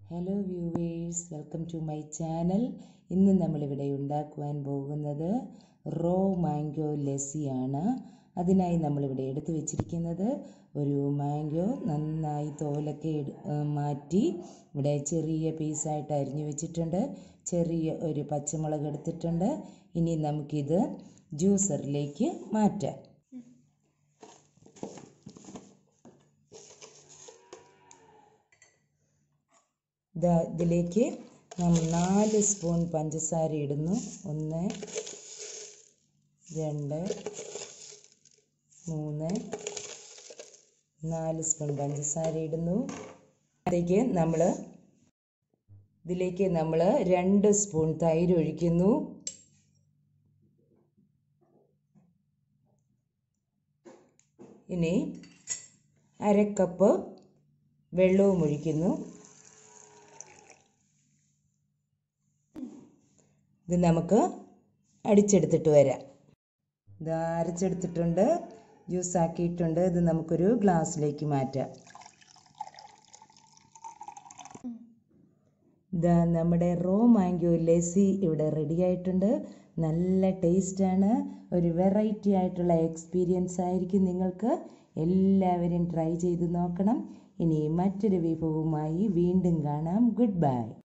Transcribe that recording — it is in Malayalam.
hello viewers welcome to my channel ഇന്ന് നമ്മളിവിടെ ഉണ്ടാക്കുവാൻ പോകുന്നത് റോ മാംഗോ ലസ്സിയാണ് അതിനായി നമ്മളിവിടെ എടുത്തു വെച്ചിരിക്കുന്നത് ഒരു മാംഗോ നന്നായി തോലൊക്കെ എടു ആ, മാറ്റി ഇവിടെ ചെറിയ പീസായിട്ട് അരിഞ്ഞു വെച്ചിട്ടുണ്ട് ചെറിയ ഒരു പച്ചമുളക് എടുത്തിട്ടുണ്ട് ഇനി നമുക്കിത് ജ്യൂസറിലേക്ക് മാറ്റാം ദാ ഇതിലേക്ക് നമ്മൾ നാല് സ്പൂൺ പഞ്ചസാര ഇടുന്നു ഒന്ന് രണ്ട് മൂന്ന് നാല് സ്പൂൺ പഞ്ചസാര ഇടുന്നു അതിലേക്ക് നമ്മൾ ഇതിലേക്ക് നമ്മൾ രണ്ട് സ്പൂൺ തൈര് ഒഴിക്കുന്നു ഇനി അര കപ്പ് വെള്ളവും ഒഴിക്കുന്നു ഇത് നമുക്ക് അടിച്ചെടുത്തിട്ട് വരാം ഇത് അരച്ചെടുത്തിട്ടുണ്ട് ജ്യൂസ് ആക്കിയിട്ടുണ്ട് ഇത് നമുക്കൊരു ഗ്ലാസ്സിലേക്ക് മാറ്റാം ഇതാ നമ്മുടെ റോ മാംഗോ ലസ്സി ഇവിടെ റെഡി ആയിട്ടുണ്ട് നല്ല ടേസ്റ്റാണ് ഒരു വെറൈറ്റി ആയിട്ടുള്ള എക്സ്പീരിയൻസ് ആയിരിക്കും നിങ്ങൾക്ക് എല്ലാവരും ട്രൈ ചെയ്ത് നോക്കണം ഇനി മറ്റൊരു വിഭവവുമായി വീണ്ടും കാണാം ഗുഡ് ബൈ